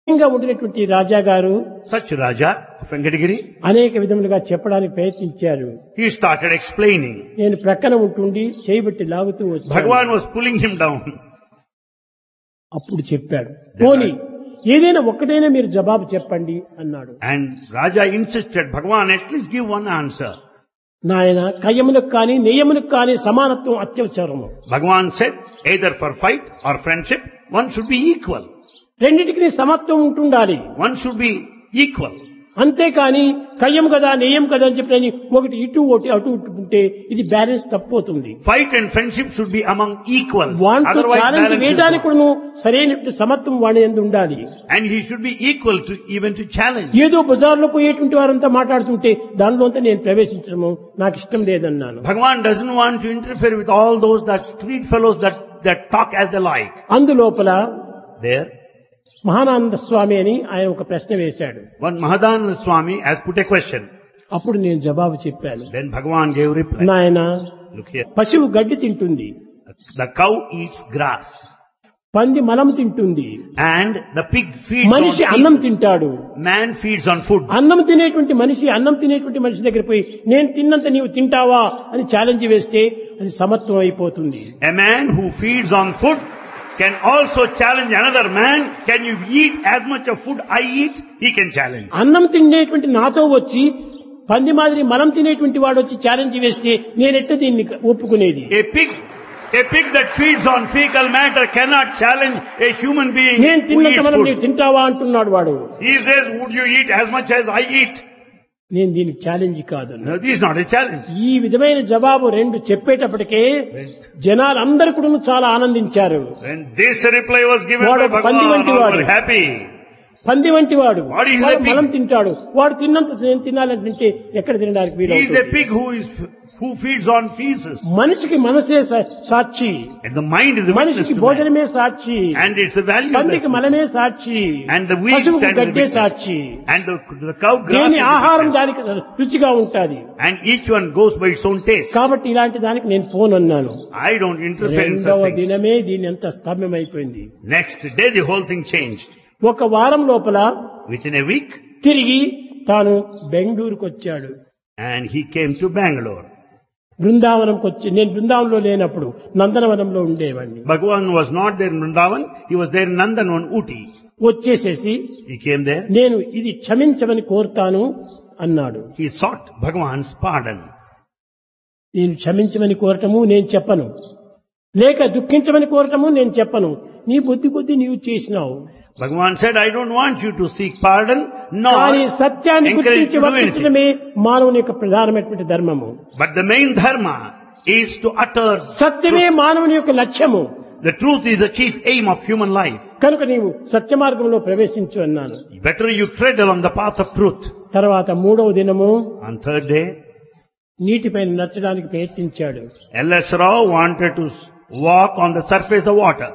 గా ఉండినటువంటి రాజా గారు Such Raja of Venkatagiri, అనేక విధములుగా చెప్పడానికి ప్రయత్నించారు he started explaining. నేను ప్రక్కన ఉంటుండి చేయబట్టి లాగుతూ వచ్చాను Bhagavan was pulling him down. అప్పుడు చెప్పాడు పోని ఏదైనా ఒక్కటైనా మీరు జవాబు చెప్పండి అన్నాడు And Raja insisted, Bhagavan, at least give one answer. నాయన కయ్యములకు కానీ నెయ్యములకు కానీ సమానత్వం అత్యవసరము Bhagavan said, either for fight or friendship, one should be equal. రెండింటికి సమత్వం ఉంటుండాలి One should be equal. అంతేకాని కయ్యం కదా నెయ్యం కదా అని చెప్పి ఒకటి ఇటు ఒకటి అటు ఇటు ఉంటే ఇది బ్యాలెన్స్ తప్పిపోతుంది Fight and friendship should be among equals. వాంతో Otherwise, ఛాలెంజ్ balance is వేయడానికి gone. కూడా సరైన సమత్వం వాడి ఎందు ఉండాలి And he should be equal to even to challenge. ఏదో బజార్లో పోయేటువంటి వారంతా మాట్లాడుతుంటే దానిలోంతా నేను ప్రవేశించడము నాకు ఇష్టం లేదన్నాను Bhagavan doesn't want to interfere with all those that street fellows that, that talk as they like. అందులోపల There, Mahananda స్వామి అని ఆయన ఒక ప్రశ్న వేశాడు one Mahadananda Swami has put a question. అప్పుడు నేను జవాబు చెప్పాను Then Bhagavan gave reply. నాయన Look here. పశువు గడ్డి తింటుంది The cow eats grass. పంది మలం తింటుంది And the pig feeds మనిషి on అన్నం pieces. తింటాడు Man feeds on food. అన్నం తినేటువంటి మనిషి అన్నం తినేటువంటి మనిషి దగ్గర పోయి నేను తిన్నంత నీవు తింటావా అని ఛాలెంజ్ వేస్తే అది సమత్వం అయిపోతుంది A man who feeds on food can also challenge another man. Can you eat as much of food I eat? He can challenge. అన్నం తినేటువంటి నాతో వచ్చి పంది మాదిరి మనం తినేటువంటి వాడు వచ్చి ఛాలెంజ్ వేస్తే నేనెట్ట దీన్ని ఒప్పుకునేది A pig, a pig that feeds on fecal matter cannot challenge a human being నేను who తిన్నంత eats మనం నీవు food. తింటావా అంటున్నాడు వాడు He says, would you eat as much as I eat? నేను దీనికి ఛాలెంజ్ కాదు No, this is not a challenge. ఈ విధమైన జవాబు రెండు చెప్పేటప్పటికే జనాలు అందరు కూడా చాలా ఆనందించారు When this reply was given వాడు by ఒక పంది Bhagavan, వంటి all వాడు. were happy. పంది వంటి వాడు వాడు is a వాడు pig. మలం తింటాడు వాడు తిన్నంత నేను తినాలంటే ఎక్కడ తినడానికి He is a వీలు pig who is, who feeds on feces. మనిషికి మనసే సా- సాక్షి And the mind is the witness మనిషికి to man. భోజనమే సాక్షి And it's the value of పందికి that. మలమే Sakshi And the wheat పశువుకు stands the గడ్డే witness. Sakshi And the, the cow grass దేని is the ఆహారం witness. దానికి రుచిగా ఉంటాది And each one goes by its own taste. కాబట్టి ఇలాంటి దానికి నేను ఫోన్ అన్నాను I don't interfere in such రెండవ things. దినమే దీని ఎంత స్తంభమైపోయింది Next day the whole thing changed. ఒక వారం లోపల Within a week, తిరిగి తాను బెంగళూరుకు వచ్చాడు and he came to Bangalore. బృందావనంకి వచ్చి నేను బృందావనంలో లేనప్పుడు నందనవనంలో ఉండేవాడిని Bhagavan was not there in Vrindavan, he was there in Nandanvan, Uti. వచ్చేసేసి He came there, నేను ఇది క్షమించమని కోరుతాను అన్నాడు he sought Bhagavan's pardon. నేను క్షమించమని కోరటము నేను చెప్పను లేక దుఃఖించమని కోరటము నేను చెప్పను నీ బుద్ధి కొద్ది నీవు చేసినావు Bhagavan said, I don't want you to seek pardon, కానీ nor సత్యాన్ని encourage గుర్తించి to do anything. వర్తించడమే మానవుని యొక్క ప్రధానమైనటువంటి ధర్మము But the main dharma is to utter సత్యమే మానవుని యొక్క లక్ష్యము The truth is the chief aim of human life. కనుక నీవు సత్య మార్గంలో ప్రవేశించు అన్నాను Better you tread along the path of truth. తర్వాత మూడవ దినము On third day, నీటిపైన నచ్చడానికి ప్రయత్నించాడు L.S. Rao wanted to walk on the surface of water.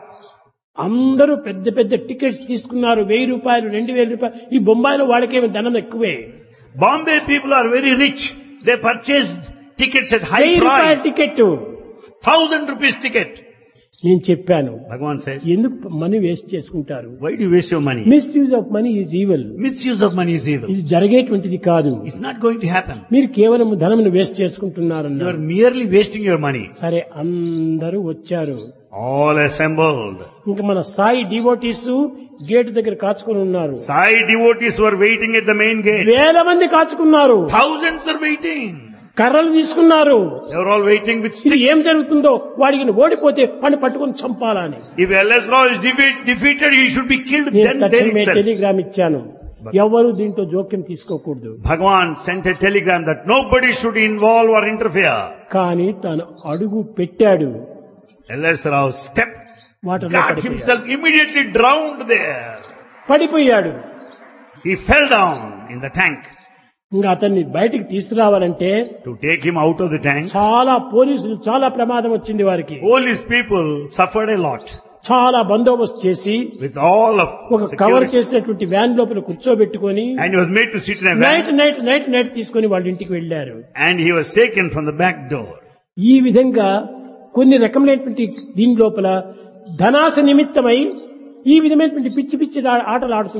అందరూ పెద్ద పెద్ద టికెట్స్ తీసుకున్నారు వెయ్యి రూపాయలు రెండు వేల రూపాయలు ఈ బొంబాయిలో వాడికేమి ధనం ఎక్కువే Bombay people are very rich. They purchased tickets at high వెయ్యి రూపాయల price. Ticket Thousand rupees ticket. నేను చెప్పాను Bhagavan said, ఎందుకు మనీ వేస్ట్ చేసుకుంటారు why do you waste your money? Misuse of money is evil Misuse of money is evil. ఇది జరిగేటువంటిది కాదు It's not going to happen. మీరు కేవలం ధనమును వేస్ట్ You చేసుకుంటున్నారన్నారు are merely wasting your money. సరే అందరూ వచ్చారు All assembled. ఇంకా మన సాయి డివోటీస్ గేట్ దగ్గర కాచుకొని ఉన్నారు Sai devotees were waiting at the main gate. వేల మంది కాచుకున్నారు Thousands are waiting. కర్రలు తీసుకున్నారు They were all waiting with ఇది sticks. ఏం జరుగుతుందో వాడికి ఓడిపోతే వాడిని పట్టుకొని చంపాలని If L.S. Rao is defeat, defeated, he should be killed నేను then there తక్షణమే itself. టెలిగ్రామ్ ఇచ్చాను ఎవరు దీంట్లో జోక్యం తీసుకోకూడదు Bhagavan sent a telegram that nobody should involve or interfere. కానీ తను అడుగు పెట్టాడు L.S. Rao stepped, వాటర్లో got పడిపోయాడు. himself immediately drowned there. పడిపోయాడు He fell down in the tank. ఇంకా అతన్ని బయటికి తీసుకురావాలంటే To take him out of the tank, చాలా పోలీసులు చాలా ప్రమాదం వచ్చింది వారికి police people suffered a lot చాలా బందోబస్తు చేసి with all of ఒక కవర్ security. చేసినటువంటి వ్యాన్ లోపల కూర్చోబెట్టుకొని And he was made to sit in a night van night night night తీసుకొని వాళ్ళ ఇంటికి వెళ్లారు and he was taken from the back door. ఈ విధంగా కొన్ని రకములైనటువంటి దీని లోపల ధనాశ నిమిత్తమై ఈ విధమైనటువంటి పిచ్చి పిచ్చి ఆటలు ఆడుతుంటారు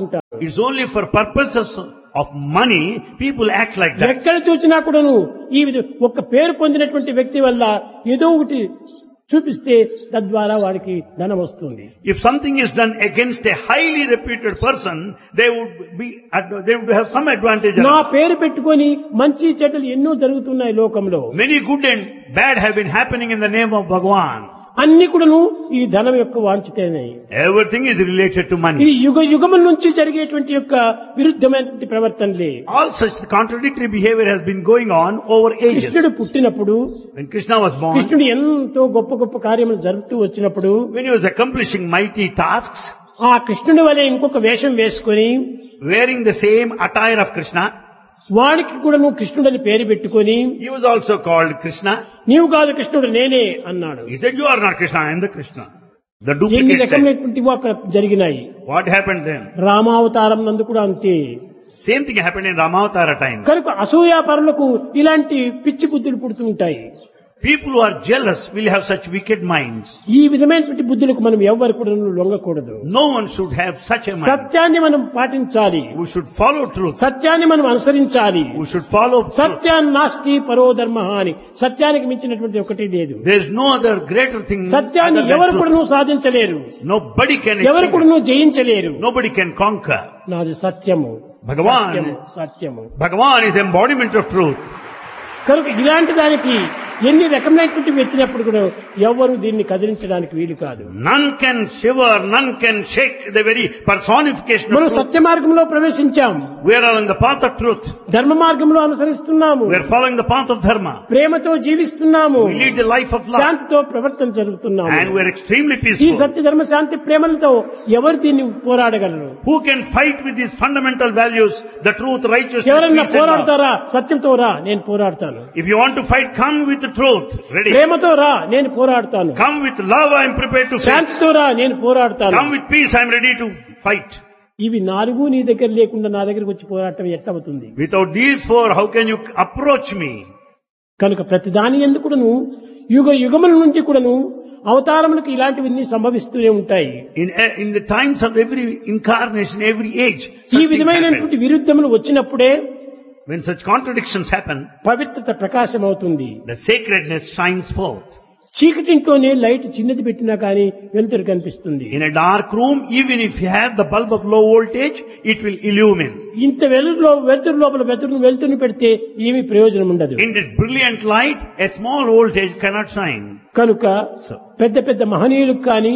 It's only for purposes of money people act like that. ఎక్కడ చూసినా కూడాను ఈ విధ ఒక్క పేరు పొందినటువంటి వ్యక్తి వల్ల ఏదో ఒకటి చూపిస్తే తద్వారా వాడికి ధనం వస్తుంది If something is done against a highly reputed person, they would be, they would have some advantage. నా పేరు పెట్టుకొని మంచి చెడ్డలు ఎన్నో జరుగుతున్నాయి లోకంలో Many good and bad have been happening in the name of Bhagwan. అన్ని కూడాను ఈ ధనం యొక్క వాంఛితేనే Everything is related to ఇది money. యుగ యుగముల నుంచి జరిగేటువంటి యొక్క విరుద్ధమైనటువంటి ప్రవర్తనలే All such contradictory behavior has been going on over ages. కృష్ణుడు పుట్టినప్పుడు When Krishna was born, కృష్ణుడు ఎంతో గొప్ప గొప్ప కార్యములు జరుపుతూ వచ్చినప్పుడు when he was accomplishing mighty tasks, ఆ కృష్ణుడి వలె ఇంకొక వేషం వేసుకొని wearing the same attire of Krishna, వాడికి కూడా నువ్వు కృష్ణుడని పేరు పెట్టుకొని he was also called Krishna. నీవు కాదు కృష్ణుడు నేనే అన్నాడు He said, you are not Krishna, I am the Krishna. The ఎన్ని duplicate said, రకమైనటువంటివి అక్కడ జరిగినాయి what happened then? రామావతారం నందు కూడా అంతే Same thing happened in Ramavatara time. కనుక అసూయాపరులకు ఇలాంటి పిచ్చి బుద్ధులు పుడుతూ ఉంటాయి People who are jealous will have such wicked minds. ఈ విధమైనటువంటి బుద్ధులకు మనం ఎవ్వరు కూడా లొంగకూడదు No one should have such a mind. సత్యాన్ని మనం పాటించాలి We should follow truth. సత్యాన్ని మనం అనుసరించాలి We should follow truth. సత్యాన్ని నాస్తి పరోధర్మ అని సత్యానికి మించినటువంటి ఒకటి లేదు There is no other greater thing సత్యాన్ని other than ఎవరు కూడా truth. నువ్వు సాధించలేరు Nobody can ఎవరు achieve కూడా it. నువ్వు జయించలేరు Nobody can conquer. నాది సత్యము భగవాన్. సత్యము సత్యము Bhagavan is embodiment of truth. కనుక ఇలాంటి దానికి ఎన్ని రకమైనటువంటి ఎత్తినప్పుడు కూడా ఎవ్వరు దీన్ని కదిలించడానికి వీలు కాదు None can shiver, none can shake the very personification మనం of truth. సత్య మార్గంలో ప్రవేశించాం We are on the path of truth. ధర్మ మార్గంలో అనుసరిస్తున్నాము We are following the path of dharma. ప్రేమతో జీవిస్తున్నాము We lead the life of love. శాంతితో ప్రవర్తన జరుగుతున్నాము And we are extremely ఈ peaceful. సత్య ధర్మ శాంతి ప్రేమలతో ఎవరు దీన్ని పోరాడగలరు Who can fight with these fundamental values, the truth, righteousness, ఎవరన్నా peace and love? పోరాడతారా సత్యంతో రా నేను పోరాడతాను If you want to fight, come with the truth. Ready. ప్రేమతో రా నేను పోరాడతాను Come with love, I am prepared to face. శాంతితో రా నేను పోరాడతాను Come with peace, I am ready to fight. ఇవి నాలుగు నీ దగ్గర లేకుండా నా దగ్గరకు వచ్చి పోరాటం ఎట్టవుతుంది Without these four, how can you approach me? కనుక ప్రతిదాని ఎందుకును యుగ యుగముల నుంచి కూడాను అవతారములకు ఇలాంటివన్నీ సంభవిస్తూనే ఉంటాయి In, in the times of every incarnation, every age, ఈ such things విధమైనటువంటి happen. విరుద్ధములు వచ్చినప్పుడే When such contradictions happen, పవిత్రత ప్రకాశం అవుతుంది the sacredness shines forth. చీకటింట్లోనే లైట్ చిన్నది పెట్టినా కానీ వెలుతురు కనిపిస్తుంది In a dark room, even if you have the bulb of low voltage, it will illumine. ఇంత వెలుగులో వెలుతురు లోపల వెలుతురు వెలుతురుని పెడితే ఏమీ ప్రయోజనం ఉండదు In this brilliant light, a small voltage cannot shine. కనుక So, పెద్ద పెద్ద మహనీయులకు కానీ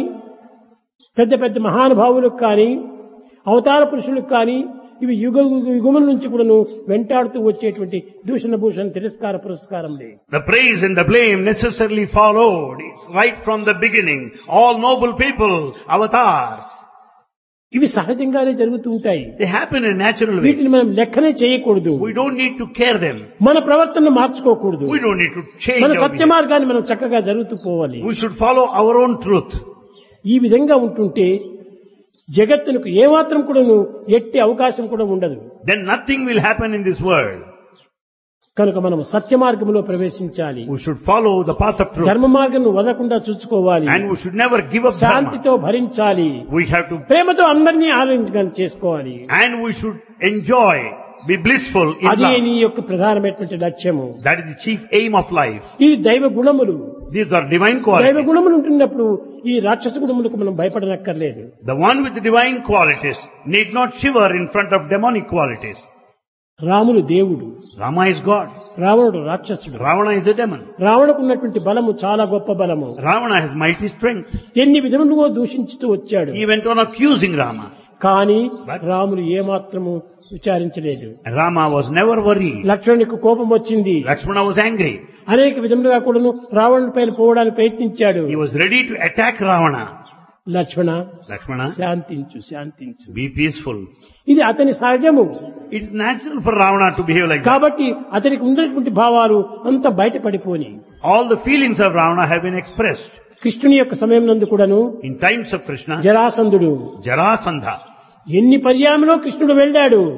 పెద్ద పెద్ద మహానుభావులకు కానీ అవతార పురుషులకు కానీ ఇవి యుగ యుగ- యుగముల నుంచి కూడాను వెంటాడుతూ వచ్చేటువంటి దూషణ భూషణ తిరస్కార పురస్కారంలే the praise and the blame necessarily followed. It's right from the beginning. All noble people, avatars, ఇవి సహజంగానే జరుగుతూ ఉంటాయి they happen in a natural way. వీటిని మనం లెక్కనే చేయకూడదు We don't need to care them. మన ప్రవర్తనను మార్చుకోకూడదు We don't need to change మన our సత్య behavior. మార్గాన్ని మనం చక్కగా జరుగుతూ పోవాలి We should follow our own truth. ఈ విధంగా ఉంటుంటే జగత్తునకు ఏమాత్రం కూడాను ఎట్టి అవకాశం కూడా ఉండదు Then nothing will happen in this world. కనుక మనం సత్య మార్గంలో ప్రవేశించాలి We should follow the path of truth. ధర్మ మార్గం వదలకుండా చూసుకోవాలి And we should never give up dharma. శాంతితో భరించాలి We have to, ప్రేమతో అందరినీ ఆలోచన చేసుకోవాలి and we should enjoy, be blissful in అదే love. నీ యొక్క ప్రధానమైనటువంటి లక్ష్యము That is the chief aim of life. ఇది దైవ గుణములు These are divine దైవ qualities. గుణములు ఉంటున్నప్పుడు ఈ రాక్షస గుణములకు మనం భయపడనక్కర్లేదు The one with the divine qualities need not shiver in front of demonic qualities. రాముడు దేవుడు Rama is God. రావణుడు రాక్షసుడు Ravana is a demon. రావణకు ఉన్నటువంటి బలము చాలా గొప్ప బలము Ravana has mighty strength. ఎన్ని విధములుగా దూషించుతూ వచ్చాడు He went on accusing Rama. కానీ రాముడు ఏమాత్రము విచారించలేదు And Rama was never worried. లక్ష్మణునికి కోపం వచ్చింది Lakshmana was angry. అనేక విధములుగా కూడాను రావణుడి పైన పోవడానికి ప్రయత్నించాడు He was ready to attack Ravana. Lakshmana Lakshmana, శాంతించు శాంతించు be peaceful. ఇది అతని సహజము It is natural for Ravana to behave like that. కాబట్టి అతనికి ఉన్నటువంటి భావాలు అంత బయటపడిపోని All the feelings of Ravana have been expressed. కృష్ణుని యొక్క సమయం నందు కూడాను In times of Krishna, జరాసంధుడు Jarasandha, ఎన్ని పర్యాయంలో కృష్ణుడు వెళ్ళాడు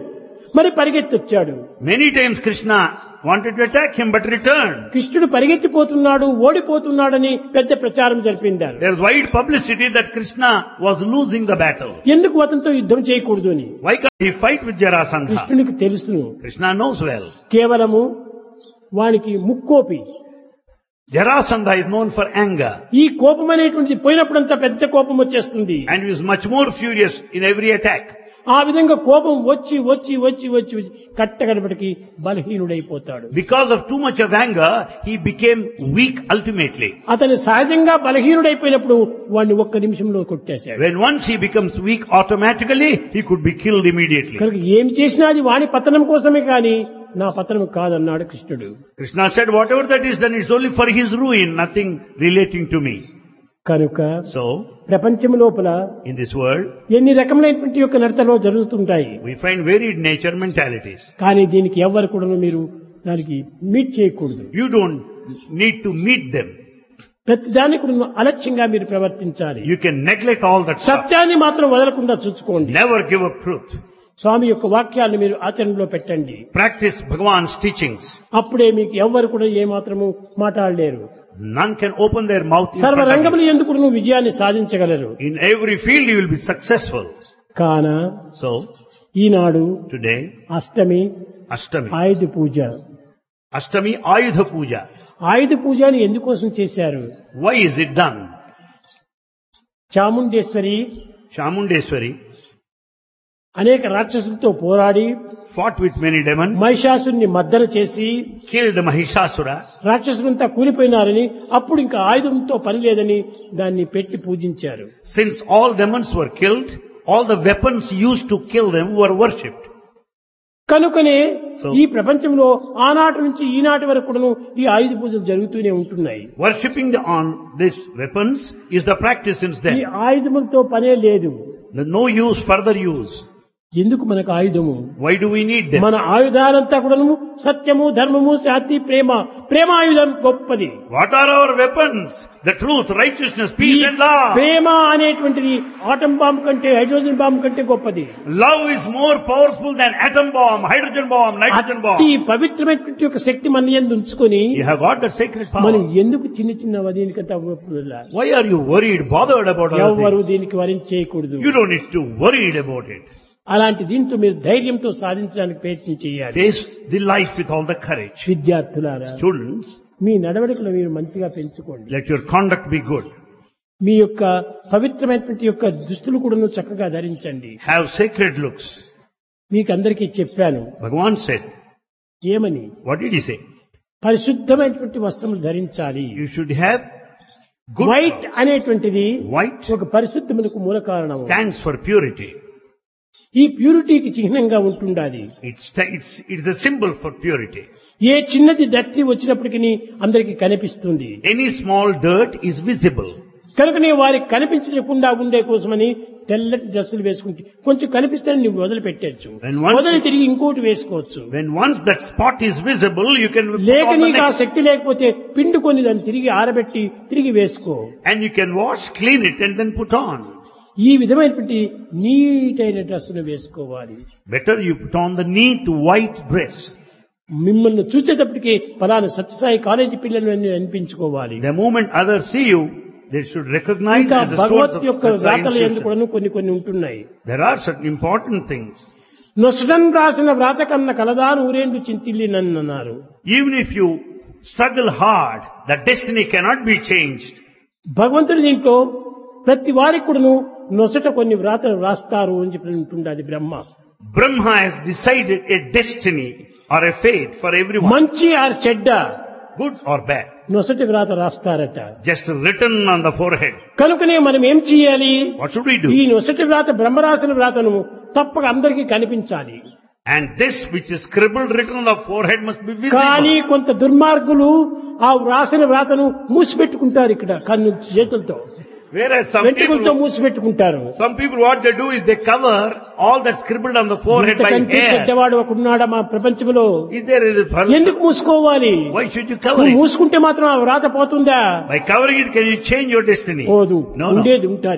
మరి పరిగెత్తొచ్చాడు Many times Krishna wanted to attack him but returned. కృష్ణుడు పరిగెత్తిపోతున్నాడు ఓడిపోతున్నాడని పెద్ద ప్రచారం జరిపిందారు There's wide publicity that Krishna was losing the battle. ఎందుకు అతనితో యుద్ధం చేయకూడదు అని Why can't he fight with Jarasandha? కృష్ణునికి తెలుసును Krishna knows well. కేవలము వానికి ముక్కోపి Jarasandha is known for anger ఈ కోపం అనేటువంటిది పోయినప్పుడంతా పెద్ద కోపం వచ్చేస్తుంది and he is much more furious in every attack. ఆ విధంగా కోపం వచ్చి వచ్చి వచ్చి వచ్చి వచ్చి కట్టగడపటికి బలహీనుడైపోతాడు Because of too much of anger, he became weak ultimately. అతను సహజంగా బలహీనుడైపోయినప్పుడు వాడిని ఒక్క నిమిషంలో కొట్టేశాడు When once he becomes weak automatically, he could be killed immediately. కనుక ఏం చేసినా అది వాని పతనం కోసమే కాని నా పతనం కాదన్నాడు కృష్ణుడు Krishna said, whatever that is done, it's only for his ruin, nothing relating to me. కనుక So, ప్రపంచం లోపల in this world, ఎన్ని రకములైనటువంటి యొక్క నడతలో జరుగుతుంటాయి we find varied nature mentalities. కానీ దీనికి ఎవరు కూడా మీరు దానికి మీట్ చేయకూడదు You don't need to meet them. ప్రతి దాన్ని కూడా నువ్వు అలక్ష్యంగా మీరు ప్రవర్తించాలి You can neglect all that stuff. సత్యాన్ని మాత్రం వదలకుండా చూసుకోండి Never give up truth. స్వామి యొక్క వాక్యాలను మీరు ఆచరణలో పెట్టండి Practice Bhagavan's teachings. అప్పుడే మీకు ఎవ్వరు కూడా ఏమాత్రము మాట్లాడలేరు None can open their mouth in సర్వ front of రంగములు you. ఎందుకు నువ్వు విజయాన్ని సాధించగలరు In every field you will be successful. కాన So, ఈనాడు today, అష్టమి Ashtami. ఆయుధ పూజ Ashtami Ayudha Puja. ఆయుధ పూజని ఎందుకోసం చేశారు Why is it done? Chamundeshwari Chamundeswari అనేక రాక్షసులతో పోరాడి fought with many demons, మహిషాసుని మద్దన చేసి killed the Mahishasura. రాక్షసులంతా కూలిపోయినారని అప్పుడు ఇంకా ఆయుధంతో పని లేదని దాన్ని పెట్టి పూజించారు Since all demons were killed, all the weapons used to kill them were worshipped. కనుకనే So- ఈ ప్రపంచంలో ఆనాటి నుంచి ఈనాటి వరకు కూడాను ఈ ఆయుధ పూజలు జరుగుతూనే ఉంటున్నాయి Worshipping the, on these weapons is the practice since ఈ then. ఆయుధములతో పనే లేదు There's no use, further use. ఎందుకు మనకు ఆయుధము Why do we need them? మన ఆయుధాలంతా కూడాను సత్యము ధర్మము శాంతి ప్రేమ ప్రేమాయుధం గొప్పది What are our weapons? The truth, righteousness, peace and love. ప్రేమ అనేటువంటిది ఆటం బాంబ్ కంటే హైడ్రోజన్ బాంబ్ కంటే గొప్పది Love is more powerful than atom bomb, hydrogen bomb, nitrogen అట్టి bomb. పవిత్రమైనటువంటి ఒక శక్తి మన ఎందు ఉంచుకొని You have got that sacred మనం power. ఎందుకు చిన్న చిన్న దీనికంత Why are you worried, bothered about all ఎవరు things? దీనికి వరించేయకూడదు You don't need to worried about it. అలాంటి దీంతో మీరు ధైర్యంతో సాధించడానికి ప్రయత్నం చేయాలి Face the life with all the courage. విద్యార్థులారా Students, మీ నడవడికలు మీరు మంచిగా పెంచుకోండి let your conduct be good. మీ యొక్క పవిత్రమైనటువంటి యొక్క దుస్తులు కూడా చక్కగా ధరించండి Have sacred looks. మీకు అందరికీ చెప్పాను Bhagavan said, ఏమని what did he say? పరిశుద్ధమైనటువంటి వస్త్రములు ధరించాలి You should have good white clothes. అనేటువంటిది White ఒక పరిశుద్ధములకు మూల కారణం stands for purity. ఈ ప్యూరిటీకి చిహ్నంగా ఉంటుండాలి It's, it's, it's a symbol for purity. ఏ చిన్నది డర్టీ వచ్చినప్పటికీ అందరికీ కనిపిస్తుంది Any small dirt is visible. కనుకనే వారికి కనిపించకుండా ఉండే కోసమని తెల్లటి డ్రెస్సులు వేసుకుంటే కొంచెం కనిపిస్తే నువ్వు వదిలిపెట్టచ్చు When once- వదిలి తిరిగి ఇంకోటి వేసుకోవచ్చు When once that spot is visible, you can put లేక on the నీకు ఆ next. శక్తి లేకపోతే పిండుకొని దాన్ని తిరిగి ఆరబెట్టి తిరిగి వేసుకో And you can wash, clean it and then put on. ఈ విధమైనటువంటి నీట్ అయిన డ్రెస్సును వేసుకోవాలి Better you put on the neat white dress. మిమ్మల్ని చూసేటప్పటికి ఫలానా సత్యసాయి కాలేజీ పిల్లలు అని అనిపించుకోవాలి The moment others see you, they should recognize ఇంకా as the stewards Bhagwat of యొక్క Satsai వ్రాతలు institution. ఎందుకు కొన్ని కొన్ని ఉంటున్నాయి There are certain important things. నొసడం రాసిన వ్రాత కన్న కలదాను ఊరేండు చింతిల్లి నన్నారు Even if you struggle hard, the destiny cannot be changed. భగవంతుడి దీంట్లో ప్రతి వారికి కూడాను నొసట కొన్ని వ్రాతలు రాస్తారు అని చెప్పి ఉంటుండది Brahma Brahma has decided a destiny or a fate for everyone, మంచి ఆర్ చెడ్డ good or bad, నొసటి వ్రాత రాస్తారట just written on the forehead. కనుకనే మనం ఏం చేయాలి What should we ఈ do? నొసటి వ్రాత బ్రహ్మరాసిన వ్రాతను తప్పక అందరికీ కనిపించాలి And this which is scribbled written on the forehead must be కానీ visible. కొంత దుర్మార్గులు ఆ వ్రాసిన వ్రాతను మూసిపెట్టుకుంటారు ఇక్కడ కన్ను చేతులతో Whereas some వెంట్రుకలతో people, మూసిపెట్టుకుంటారు some people what they do is they cover all that scribbled on the forehead by ఇంతకంటే hair. చెడ్డవాడు ఒకడున్నాడా మా ప్రపంచంలో Is there a person? ఎందుకు మూసుకోవాలి Why should you cover నువ్వు it? మూసుకుంటే మాత్రం ఆ వ్రాత పోతుందా By covering it, can you change your destiny? పోదు No, no. ఉండేది ఉంటాది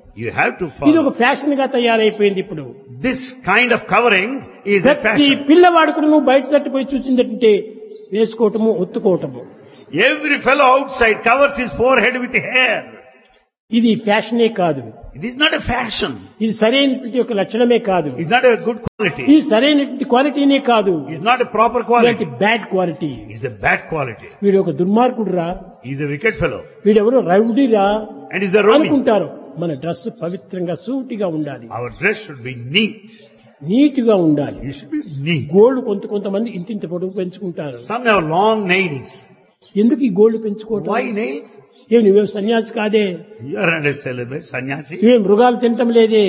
You have to ఇది ఒక follow. ఫ్యాషన్ గా తయారైపోయింది ఇప్పుడు This kind of covering is a ప్రతి fashion. పిల్లవాడు కూడా నువ్వు బయట తట్టిపోయి చూసిందంటే వేసుకోవటము ఒత్తుకోవటము Every fellow outside covers his forehead with hair. ఇది ఫ్యాషనే కాదు It is not a fashion. ఇది సరైనటువంటి ఒక లక్షణమే కాదు It's not a good quality. ఇది సరైనటువంటి క్వాలిటీనే కాదు It's not a proper ఇలాంటి quality. Bad quality It's a bad quality. వీడు ఒక దుర్మార్గుడు రా He's a wicked fellow. వీడెవరో రౌడీరా And he's a Roman. అనుకుంటారు మన డ్రెస్ పవిత్రంగా సూటిగా ఉండాలి Our dress should be neat. Neat గా ఉండాలి You should be neat. Gold కొంత కొంతమంది ఇంటింటి పొడుగు పెంచుకుంటారు Some have long nails. ఎందుకు ఈ గోల్డ్ పెంచుకోవటం Why nails? ఏం నువ్వేం సన్యాసి కాదే You are not a celibate sannyasi. ఏం మృగాలు తినటం లేదే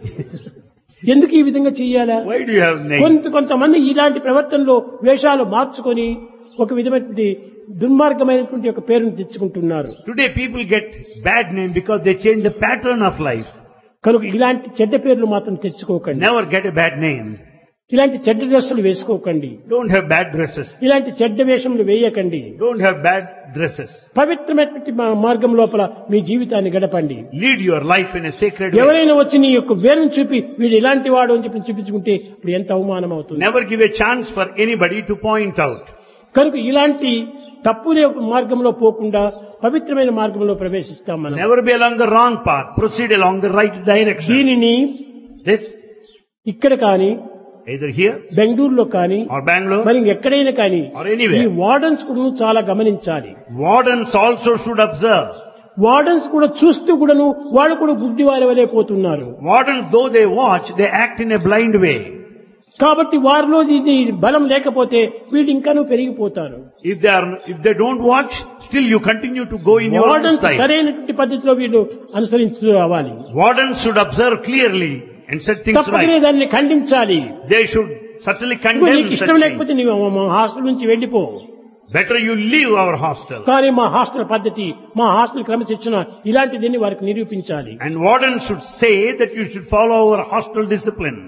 ఎందుకు ఈ విధంగా చెయ్యాలా Why do you have nails? కొంత కొంతమంది ఇలాంటి ప్రవర్తనలో వేషాలు మార్చుకొని ఒక విధమైనటువంటి దుర్మార్గమైనటువంటి ఒక పేరును తెచ్చుకుంటున్నారు Today people get bad name because they change the pattern of life. కనుక ఇలాంటి చెడ్డ పేర్లు మాత్రం తెచ్చుకోకండి Never get a bad name. ఇలాంటి చెడ్డ డ్రెస్సులు వేసుకోకండి Don't have bad dresses. ఇలాంటి చెడ్డ వేషములు వేయకండి Don't have bad dresses. పవిత్రమైనటువంటి మా- మార్గం లోపల మీ జీవితాన్ని గడపండి Lead your life in a sacred way. ఎవరైనా వచ్చి నీ యొక్క వేరును చూపి వీడు ఇలాంటి వాడు అని చెప్పి చూపించుకుంటే ఇప్పుడు ఎంత అవమానం అవుతుంది Never give a chance for anybody to point out. కనుక ఇలాంటి తప్పులే మార్గంలో పోకుండా పవిత్రమైన మార్గంలో ప్రవేశిస్తాం మనం Never be along the wrong path. Proceed along the right direction. దీనిని This, ఇక్కడ కానీ either here బెంగళూరులో కానీ or Bangalore మరి ఎక్కడైనా కానీ or anywhere. ఈ వార్డన్స్ కూడా చాలా గమనించాలి Wardens also should observe. Wardens కూడా చూస్తూ కూడాను వాళ్ళు కూడా గుడ్డి వారి వలే పోతున్నారు Wardens, though they watch, they act in a blind way. కాబట్టి వారిలో ఇది బలం లేకపోతే వీళ్ళు ఇంకాను పెరిగిపోతారు If they are, if they don't watch, still you continue to go in your own wardens style. సరైనటువంటి పద్ధతిలో వీళ్ళు అనుసరించు రావాలి Wardens should observe clearly and set things తప్పకనే right. దాన్ని ఖండించాలి They should certainly ఇదిగో condemn నీకు such ఇష్టం things. లేకపోతే నీవు మా హాస్టల్ నుంచి వెళ్ళిపో Better you leave our hostel. కానీ మా హాస్టల్ పద్ధతి మా హాస్టల్ క్రమశిక్షణ ఇలాంటిదని వారికి నిరూపించాలి And wardens should say that you should follow our hostel discipline.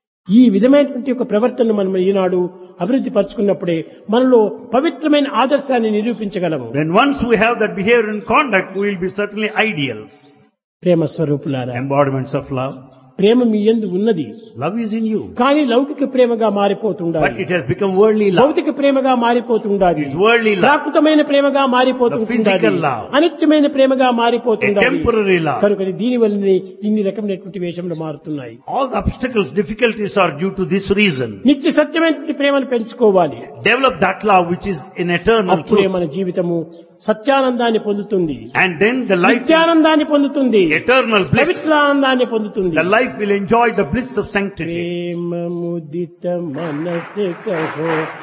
ఈ విధమైనటువంటి ఒక ప్రవర్తన మనం ఈనాడు అభివృద్ధి పరుచుకున్నప్పుడే మనలో పవిత్రమైన ఆదర్శాన్ని నిరూపించగలము When once we have that behavior and conduct, we will be certainly ideals. ప్రేమ స్వరూపులారా Embodiments of love. ప్రేమ మీ యందు ఉన్నది Love is in you. కానీ లౌకిక ప్రేమగా But మారిపోతుండాలి it has become worldly love. భౌతిక ప్రేమగా మారిపోతుండాలి It's worldly love. ప్రాకృతమైన ప్రేమగా The మారిపోతుండాలి physical love. అనిత్యమైన ప్రేమగా A మారిపోతుండాలి temporary love. కనుక దీని వల్లనే ఇన్ని రకమైనటువంటి వేషములు మారుతున్నాయి All the obstacles, difficulties are due to this reason. నిత్య సత్యమైనటువంటి ప్రేమను పెంచుకోవాలి Develop that love which is an eternal అప్పుడే truth. మన జీవితము సత్యానందాన్ని పొందుతుంది And then the life, నిత్యానందాన్ని పొందుతుంది eternal bliss. పవిత్రానందాన్ని పొందుతుంది The life will enjoy the bliss of sanctity. ప్రేమ ముదిత మనసు కహో